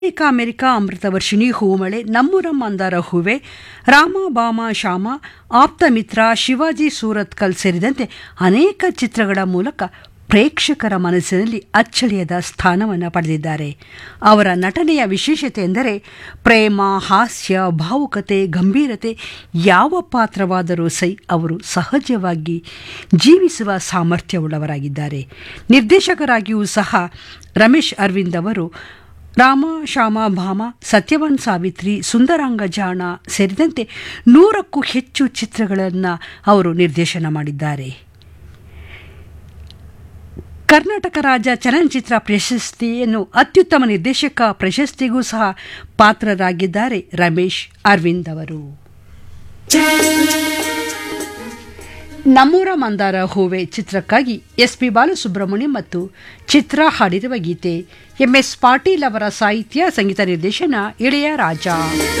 ಅನೇಕ ಅಮೆರಿಕ ಅಮೃತವರ್ಷಿಣಿ ಹೂಮಳೆ ನಮ್ಮೂರ ಮಂದಾರ ಹೂವೆ ರಾಮ ಬಾಮ ಶ್ಯಾಮ ಆಪ್ತ ಮಿತ್ರ ಶಿವಾಜಿ ಸೂರತ್ಕಲ್ ಸೇರಿದಂತೆ ಅನೇಕ ಚಿತ್ರಗಳ ಮೂಲಕ ಪ್ರೇಕ್ಷಕರ ಮನಸ್ಸಿನಲ್ಲಿ ಅಚ್ಚಳಿಯದ ಸ್ಥಾನವನ್ನು ಪಡೆದಿದ್ದಾರೆ ಅವರ ನಟನೆಯ ವಿಶೇಷತೆ ಎಂದರೆ ಪ್ರೇಮ ಹಾಸ್ಯ ಭಾವುಕತೆ ಗಂಭೀರತೆ ಯಾವ ಪಾತ್ರವಾದರೂ ಸೈ ಅವರು ಸಹಜವಾಗಿ ಜೀವಿಸುವ ಸಾಮರ್ಥ್ಯವುಳ್ಳವರಾಗಿದ್ದಾರೆ ನಿರ್ದೇಶಕರಾಗಿಯೂ ಸಹ ರಮೇಶ್ ಅರವಿಂದ್ ಅವರು ರಾಮ ಶ್ಯಾಮ ಭಾಮ ಸತ್ಯವಾನ್ ಸಾವಿತ್ರಿ ಸುಂದರಾಂಗ ಜಾಣ ಸೇರಿದಂತೆ ನೂರಕ್ಕೂ ಹೆಚ್ಚು ಚಿತ್ರಗಳನ್ನು ಅವರು ನಿರ್ದೇಶನ ಮಾಡಿದ್ದಾರೆ ಕರ್ನಾಟಕ ರಾಜ್ಯ ಚಲನಚಿತ್ರ ಪ್ರಶಸ್ತಿಯನ್ನು ಅತ್ಯುತ್ತಮ ನಿರ್ದೇಶಕ ಪ್ರಶಸ್ತಿಗೂ ಸಹ ಪಾತ್ರರಾಗಿದ್ದಾರೆ ರಮೇಶ್ ಅರವಿಂದ್ ಅವರು ನಮ್ಮೂರ ಮಂದಾರ ಹೂವೆ ಚಿತ್ರಕ್ಕಾಗಿ ಎಸ್ ಪಿ ಬಾಲಸುಬ್ರಹ್ಮಣ್ಯಂ ಮತ್ತು ಚಿತ್ರ ಹಾಡಿರುವ ಗೀತೆ ಎಂಎಸ್ ಪಾಟೀಲ್ ಅವರ ಸಾಹಿತ್ಯ ಸಂಗೀತ ನಿರ್ದೇಶನ ಇಳೆಯ ರಾಜ